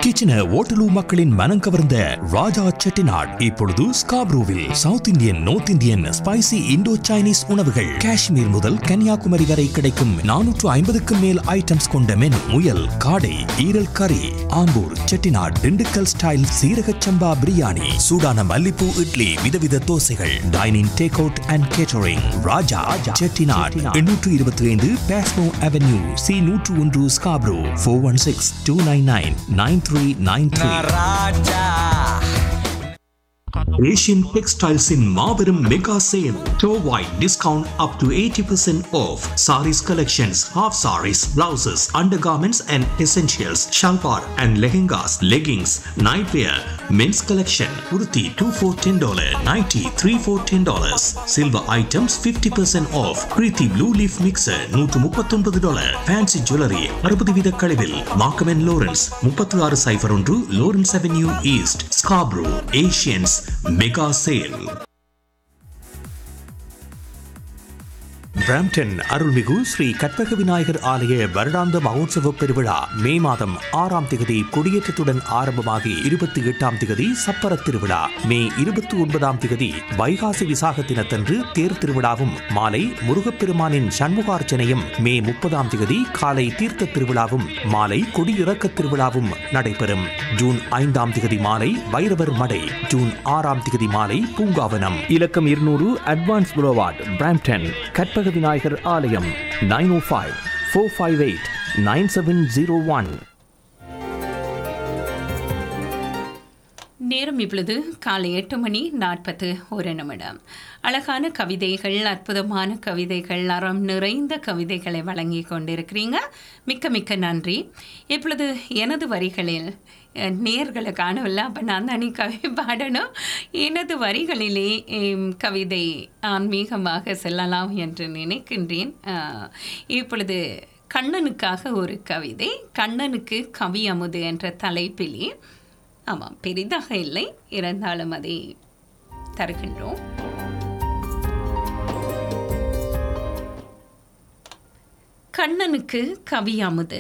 Kitchener ஓட்டலூ மக்களின் மனம் கவர்ந்த ராஜா செட்டிநாட் இப்பொழுது ஸ்காப்ரூவில் south Indian north Indian spicy Indo Chinese உணவுகள் காஷ்மீர் முதல் கன்னியாகுமரி வரை கிடைக்கும் நானூற்று ஐம்பதுக்கும் மேல் ஐட்டம்ஸ் கொண்ட மெனு முயல் காடை ஈரல் கறி ஆம்பூர் செட்டிநாட் திண்டுக்கல் ஸ்டைல் சீரக சம்பா பிரியாணி சூடான மல்லிப்பூ இட்லி விதவித தோசைகள் dining take out and catering Raja Chettinad எண்ணூற்று இருபத்தி ஐந்து பேஸ்மோ அவென்யூ சி நூற்று ஒன்று Scarborough four one six two nine nine nine three nine three Asian டெக்ஸ்டைல்ஸின் மாபெரும் மெகா சேல் டோவாய் discount up to eighty percent off sarees collections half sarees blouses undergarments and essentials salwar and lehengas leggings nightwear men's collection உருத்தி two four ten dollar ninety three four ten dollars silver items fifty percent off Preethi blue leaf mixer நூற்று முப்பத்தொன்பது dollar fancy jewellery அறுபது வீத கழிவில் மார்க்கமென் Lawrence முப்பத்தி ஆறு cipher ஒன்று Lawrence avenue east Scarborough Asian's mega sale Brampton அருள்மிகு ஸ்ரீ கற்பக விநாயகர் ஆலய வருடாந்த மகோத்சவ பெருவிழா மே மாதம் ஆறாம் திகதி கொடியேற்றத்துடன் ஆரம்பமாகி இருபத்தி எட்டாம் திகதி சப்பர திருவிழா மே இருபத்தி ஒன்பதாம் திகதி வைகாசி விசாக தினத்தன்று தேர் திருவிழாவும் மாலை முருகப்பெருமானின் சண்முகார்ச்சனையும் மே முப்பதாம் திகதி காலை தீர்த்த திருவிழாவும் மாலை கொடியிறக்க திருவிழாவும் நடைபெறும் ஜூன் ஐந்தாம் திகதி மாலை வைரவர் மடை ஜூன் ஆறாம் திகதி மாலை பூங்காவனம் இலக்கம் இருநூறு advance boulevard Brampton Karpaga Vinayagar ஆலயம் nine O five four five eight nine seven zero one நேரம் இப்பொழுது காலை எட்டு மணி நாற்பத்து ஒரு நிமிடம் அழகான கவிதைகள் அற்புதமான கவிதைகள் அறம் நிறைந்த கவிதைகளை வழங்கி கொண்டிருக்கிறீங்க மிக்க மிக்க நன்றி இப்பொழுது எனது வரிகளில் அஹ், நேர்களை காணவில்லை அப்போ நான் தானே கவி பாடணும் எனது வரிகளிலே எம், கவிதை ஆன்மீகமாக செல்லலாம் என்று நினைக்கின்றேன் அஹ், இப்பொழுது கண்ணனுக்காக ஒரு கவிதை கண்ணனுக்கு கவி அமுது என்ற தலைப்பிலே ஆமாம் பெரிதாக இல்லை இருந்தாலும் அதை தருகின்றோம் கண்ணனுக்கு கவி அமுது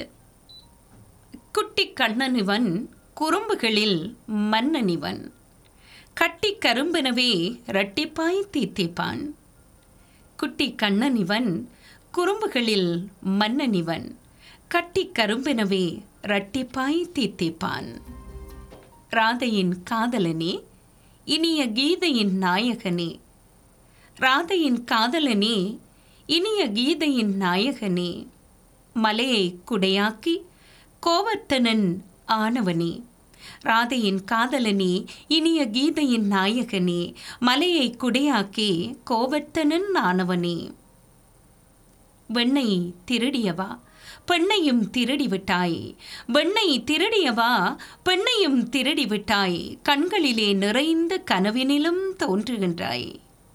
குட்டி கண்ணனிவன் குறும்புகளில் மன்னனிவன் கட்டி கரும்பெனவே இரட்டிப்பாய் தீத்திப்பான் குட்டி கண்ணனிவன் குறும்புகளில் மன்னனிவன் கட்டி கரும்பெனவே இரட்டிப்பாய் தீத்திப்பான் ராதையின் காதலனே இனிய கீதையின் நாயகனே ராதையின் காதலனே இனிய கீதையின் நாயகனே மலையை குடையாக்கி கோவர்த்தனன் ஆனவனே ராதையின் காதலனே இனிய கீதையின் நாயகனே மலையை குடையாக்கி கோவர்த்தனன் ஆனவனே வெண்ணை திருடியவா பெண்ணையும் திருடி விட்டாய் வெண்ணை திருடியவா பெண்ணையும் திருடி விட்டாய் கண்களிலே நிறைந்த கனவினிலும் தோன்றுகின்றாய்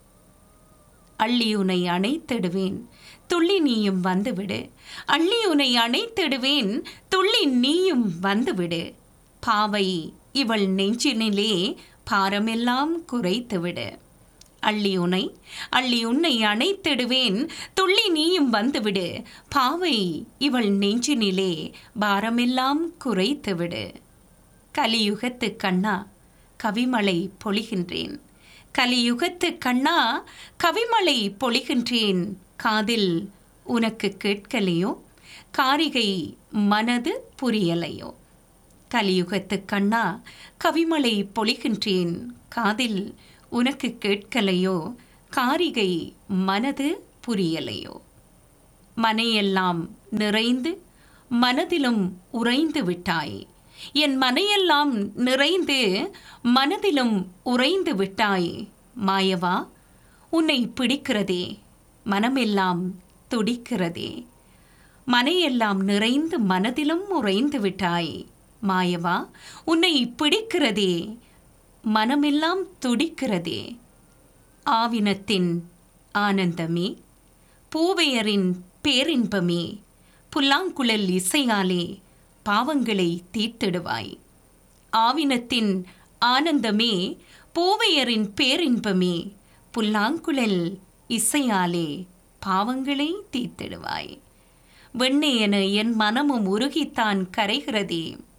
அள்ளி உனை அணைத்திடுவேன் துள்ளி நீயும் வந்துவிடு அள்ளி உனை அணைத்திடுவேன் துள்ளி நீயும் வந்துவிடு பாவை இவள் நெஞ்சினிலே பாரமெல்லாம் குறைத்துவிடு அள்ளி உனை அள்ளி உன்னை அணைத்திடுவேன் துள்ளி நீயும் வந்துவிடு பாவை இவள் நெஞ்சினிலே பாரமெல்லாம் குறைத்துவிடு கலியுகத்து கண்ணா கவிமலை பொழிகின்றேன் கலியுகத்து கண்ணா கவிமலை பொழிகின்றேன் காதில் உனக்கு கேட்கலையோ காரிகை மனது புரியலையோ கலியுகத்து கண்ணா கவிமலை பொழிகின்றேன் காதில் உனக்கு கேட்கலையோ காரிகை மனது புரியலையோ மனையெல்லாம் நிறைந்து மனதிலும் உறைந்து விட்டாய் என் மனையெல்லாம் நிறைந்து மனதிலும் உறைந்து விட்டாய் மாயவா உன்னை பிடிக்கிறதே மனமெல்லாம் துடிக்கிறதே மனையெல்லாம் நிறைந்து மனதிலும் உறைந்து விட்டாய் மாயவா உன்னை பிடிக்கிறதே மனமெல்லாம் துடிக்கிறதே ஆவினத்தின் ஆனந்தமே பூவையரின் பேரின்பமே புல்லாங்குழல் இசையாலே பாவங்களை தீர்த்திடுவாய் ஆவினத்தின் ஆனந்தமே பூவையரின் பேரின்பமே புல்லாங்குழல் இசையாலே பாவங்களை தீர்த்திடுவாய் வெண்ணெயென என் மனமும் உருகித்தான் கரைகிறதே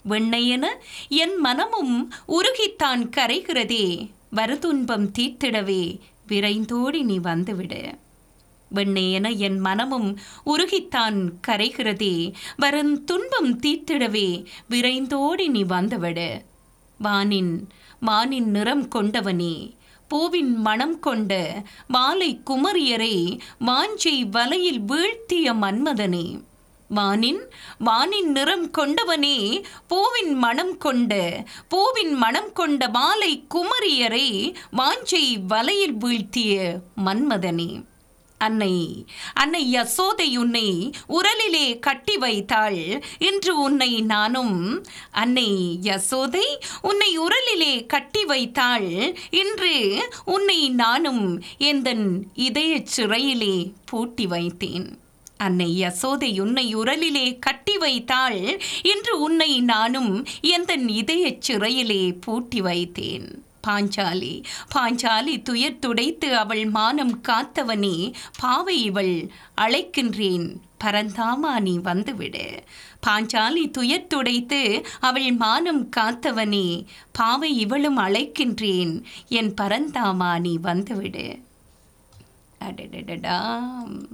வெண்ணையென என் மனமும் உருகித்தான் கரைகிறதே வருதுன்பம் தீர்த்திடவே விரைந்தோடி நீ வந்துவிடு வெண்ணெயென என் மனமும் உருகித்தான் கரைகிறதே வரும் துன்பம் தீர்த்திடவே விரைந்தோடி நீ வந்துவிடு வானின் மானின் நிறம் கொண்டவனே பூவின் மனம் கொண்ட மாலை குமரியரை வாஞ்சை வலையில் வீழ்த்திய மன்மதனே வானின் வானின் நிறம் கொண்டவனே பூவின் மனம் கொண்ட பூவின் மனம் கொண்ட மாலை குமரியரை வாஞ்சை வலையில் வீழ்த்திய மன்மதனே அன்னை அன்னை யசோதை உன்னை உரலிலே கட்டி வைத்தாள் இன்று உன்னை நானும் அன்னை யசோதை உன்னை உரலிலே கட்டி வைத்தாள் இன்று உன்னை நானும் எந்தன் இதயச் சிறையிலே பூட்டி வைத்தேன் அன்னை யசோதை உன்னை உரலிலே கட்டி வைத்தாள் இன்று உன்னை நானும் எந்தன் இதயச் சிறையிலே பூட்டி வைத்தேன் பாஞ்சாலி பாஞ்சாலி துயர் துடைத்து அவள் மானம் காத்தவனே பாவை இவள் அழைக்கின்றேன் பரந்தாமா நீ வந்துவிடு பாஞ்சாலி துயர் துடைத்து அவள் மானம் காத்தவனே பாவை இவளும் அழைக்கின்றேன் என் பரந்தாமா நீ வந்துவிடு அடடடடா